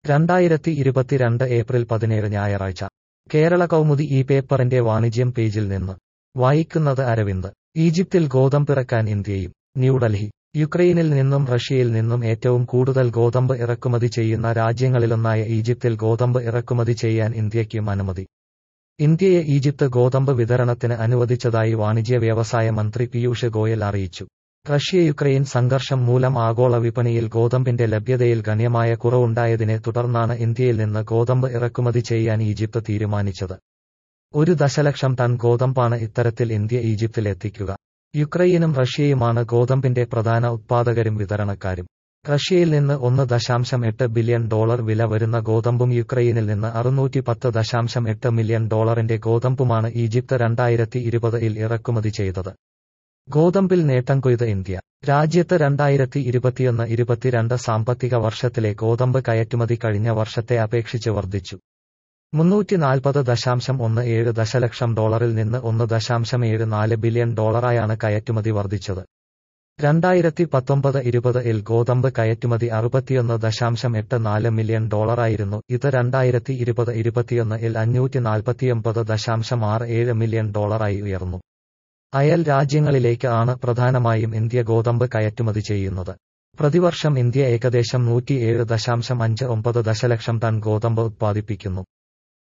രണ്ടായിരത്തി ഇരുപത്തിരണ്ട് ഏപ്രിൽ പതിനേഴ് ഞായറാഴ്ച കേരള കൗമുദി ഈ പേപ്പറിന്റെ വാണിജ്യം പേജിൽ നിന്ന് വായിക്കുന്നത് അരവിന്ദ് ഈജിപ്തിൽ ഗോതമ്പിറക്കാൻ ഇന്ത്യയും ന്യൂഡൽഹി യുക്രൈനിൽ നിന്നും റഷ്യയിൽ നിന്നും ഏറ്റവും കൂടുതൽ ഗോതമ്പ് ഇറക്കുമതി ചെയ്യുന്ന രാജ്യങ്ങളിലൊന്നായ ഈജിപ്തിൽ ഗോതമ്പ് ഇറക്കുമതി ചെയ്യാൻ ഇന്ത്യയ്ക്കും അനുമതി ഇന്ത്യയെ ഈജിപ്ത് ഗോതമ്പ് വിതരണത്തിന് അനുവദിച്ചതായി വാണിജ്യ വ്യവസായ മന്ത്രി പീയൂഷ് ഗോയൽ അറിയിച്ചു റഷ്യ യുക്രൈൻ സംഘർഷം മൂലം ആഗോള വിപണിയിൽ ഗോതമ്പിന്റെ ലഭ്യതയിൽ ഗണ്യമായ കുറവുണ്ടായതിനെ തുടർന്നാണ് ഇന്ത്യയിൽ നിന്ന് ഗോതമ്പ് ഇറക്കുമതി ചെയ്യാൻ ഈജിപ്ത് തീരുമാനിച്ചത് ഒരു ദശലക്ഷം ടൺ ഗോതമ്പാണ് ഇത്തരത്തിൽ ഇന്ത്യ ഈജിപ്തിൽ എത്തിക്കുക യുക്രൈനും റഷ്യയുമാണ് ഗോതമ്പിന്റെ പ്രധാന ഉത്പാദകരും വിതരണക്കാരും റഷ്യയിൽ നിന്ന് ഒന്ന് ദശാംശം എട്ട് ബില്യൺ ഡോളർ വില വരുന്ന ഗോതമ്പും യുക്രൈനിൽ നിന്ന് അറുന്നൂറ്റി പത്ത് ദശാംശം എട്ട് മില്യൺ ഡോളറിന്റെ ഗോതമ്പുമാണ് ഈജിപ്ത് രണ്ടായിരത്തി ഇരുപതിൽ ഇറക്കുമതി ചെയ്തത് ഗോതമ്പിൽ നേട്ടം കൊയ്ത് ഇന്ത്യ രാജ്യത്ത് രണ്ടായിരത്തി ഇരുപത്തിയൊന്ന് ഇരുപത്തിരണ്ട് സാമ്പത്തിക വർഷത്തിലെ ഗോതമ്പ് കയറ്റുമതി കഴിഞ്ഞ വർഷത്തെ അപേക്ഷിച്ച് വർദ്ധിച്ചു മുന്നൂറ്റി നാൽപ്പത് ദശാംശം ഒന്ന് ഏഴ് ദശലക്ഷം ഡോളറിൽ നിന്ന് ഒന്ന് ദശാംശം ഏഴ് നാല് ബില്യൺ ഡോളറായാണ് കയറ്റുമതി വർദ്ധിച്ചത് രണ്ടായിരത്തി പത്തൊമ്പത് ഇരുപത് ഇൽ ഗോതമ്പ് കയറ്റുമതി അറുപത്തിയൊന്ന് ദശാംശം എട്ട് നാല് മില്യൺ ഡോളറായിരുന്നു ഇത് രണ്ടായിരത്തി ഇരുപത് ഇരുപത്തിയൊന്ന് ഇൽ അഞ്ഞൂറ്റി നാൽപ്പത്തിയൊമ്പത് ദശാംശം ആറ് ഏഴ് മില്യൺ ഡോളറായി ഉയർന്നു അയൽ രാജ്യങ്ങളിലേക്ക് ആണ് പ്രധാനമായും ഇന്ത്യ ഗോതമ്പ് കയറ്റുമതി ചെയ്യുന്നത് പ്രതിവർഷം ഇന്ത്യ ഏകദേശം നൂറ്റിയേഴ് ദശാംശം അഞ്ച് ഒമ്പത് ദശലക്ഷം ടൺ ഗോതമ്പ് ഉത്പാദിപ്പിക്കുന്നു